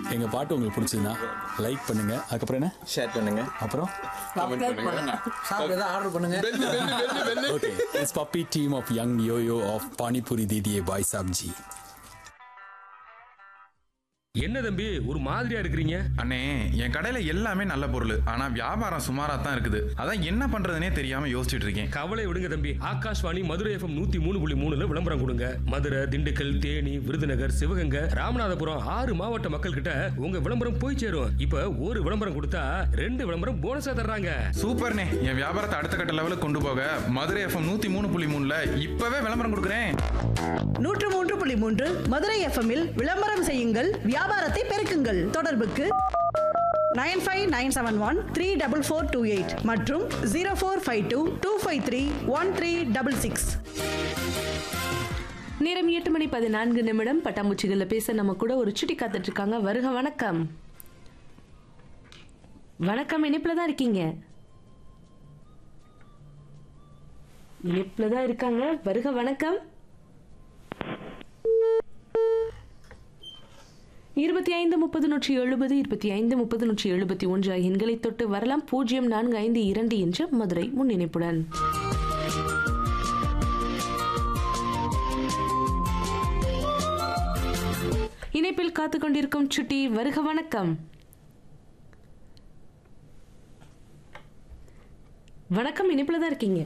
எங்க பாட்டு உங்களுக்கு பிடிச்சதுன்னா லைக் பண்ணுங்க அதுக்கப்புறம் என்ன ஷேர் பண்ணுங்க அப்புறம் சப்ஸ்கிரைப் பண்ணுங்க சாப்பிட்டு ஏதாவது ஆர்டர் பண்ணுங்க okay it's puppy team of young yo yo of panipuri தீதியே பாய் சாப்ஜி என்ன தம்பி ஒரு மாதிரியா இருக்கிறீங்க அண்ணே என் கடையில எல்லாமே நல்ல பொருள் ஆனா வியாபாரம் சுமாரா தான் இருக்குது அதான் என்ன பண்றதுனே தெரியாம யோசிச்சுட்டு இருக்கேன் கவலை விடுங்க தம்பி ஆகாஷ்வாணி மதுரை எஃப்எம் நூத்தி மூணு புள்ளி மூணுல விளம்பரம் கொடுங்க மதுரை திண்டுக்கல் தேனி விருதுநகர் சிவகங்கை ராமநாதபுரம் ஆறு மாவட்ட மக்கள் கிட்ட உங்க விளம்பரம் போய் சேரும் இப்ப ஒரு விளம்பரம் கொடுத்தா ரெண்டு விளம்பரம் போனஸா தர்றாங்க சூப்பர்ண்ணே என் வியாபாரத்தை அடுத்த கட்ட லெவலுக்கு கொண்டு போக மதுரை எஃப்எம் நூத்தி மூணு புள்ளி மூணுல இப்பவே விளம்பரம் கொடுக்குறேன் நூற்று மூன்று புள்ளி மூன்று மதுரை எஃப்எம்மில் விளம்பரம் செய்யுங்கள் வியாபாரத்தை பெருக்குங்கள் தொடர்புக்கு nine five nine seven one three double four two eight மற்றும் zero four five two two five three one three double six நேரம் எட்டு மணி பதினான்கு நிமிடம் பட்டாம்பூச்சிகள்ல பேச நம்ம கூட ஒரு சுட்டி காத்துட்டு இருக்காங்க வருக வணக்கம் வணக்கம் இணைப்புல தான் இருக்கீங்க இணைப்புல தான் இருக்காங்க வருக வணக்கம் இருபத்தி ஐந்து முப்பது நூற்றி எழுபது இருபத்தி ஐந்து முப்பது நூற்றி எழுபத்தி ஒன்று ஆகிய எண்களை தொட்டு வரலாம் பூஜ்ஜியம் நான்கு ஐந்து இரண்டு என்ற மதுரை முன்னிணைப்புடன் இணைப்பில் காத்து கொண்டிருக்கும் சுட்டி வருக வணக்கம் வணக்கம் இணைப்பில் தான் இருக்கீங்க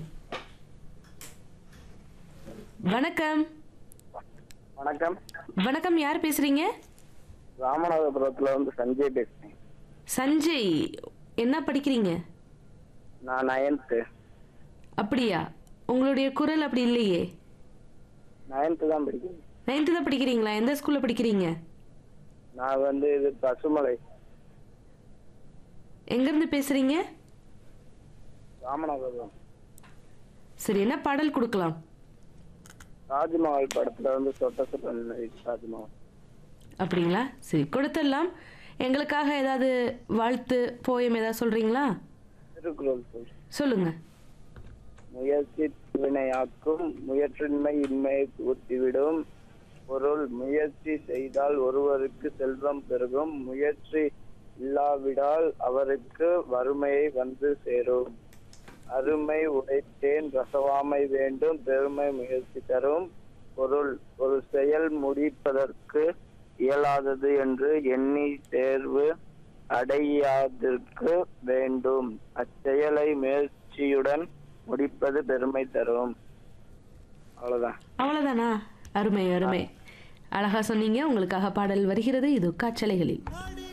வணக்கம் வணக்கம் வணக்கம் யார் பேசுறீங்க ராமநாதபுரத்துல வந்து சஞ்சய் பேசுறேன் சஞ்சய் என்ன படிக்கிறீங்க நான் நயன்த்து அப்படியா உங்களுடைய குரல் அப்படி இல்லையே நயன்த்து தான் படிக்கிறேன் நைன்த்து தான் படிக்கிறீங்களா எந்த ஸ்கூல்ல படிக்கிறீங்க நான் வந்து இது பசுமலை எங்கிருந்து பேசுறீங்க ராமநாதபுரம் சரி என்ன பாடல் கொடுக்கலாம் தாஜ்மஹால் படத்துல வந்து சொட்ட சொட்ட தாஜ்மஹால் அப்படிங்களா சரி கொடுத்துடலாம் எங்களுக்காக ஏதாவது வாழ்த்து போயம் ஏதாவது சொல்றீங்களா திருக்குறள் சொல் சொல்லுங்க முயற்சி வினையாக்கும் முயற்றின்மை இன்மையை பூர்த்திவிடும் பொருள் முயற்சி செய்தால் ஒருவருக்கு செல்வம் பெருகும் முயற்சி இல்லாவிடால் அவருக்கு வறுமையை வந்து சேரும் அருமை உடைத்தேன் ரசவாமை வேண்டும் பெருமை முயற்சி தரும் பொருள் ஒரு செயல் முடிப்பதற்கு இயலாதது என்று எண்ணி தேர்வு அடையாதிருக்க வேண்டும் அச்செயலை முயற்சியுடன் முடிப்பது பெருமை தரும் அவ்வளவுதான் அவ்வளவுதானா அருமை அருமை அழகா சொன்னீங்க உங்களுக்காக பாடல் வருகிறது இது காற்றலைகளில்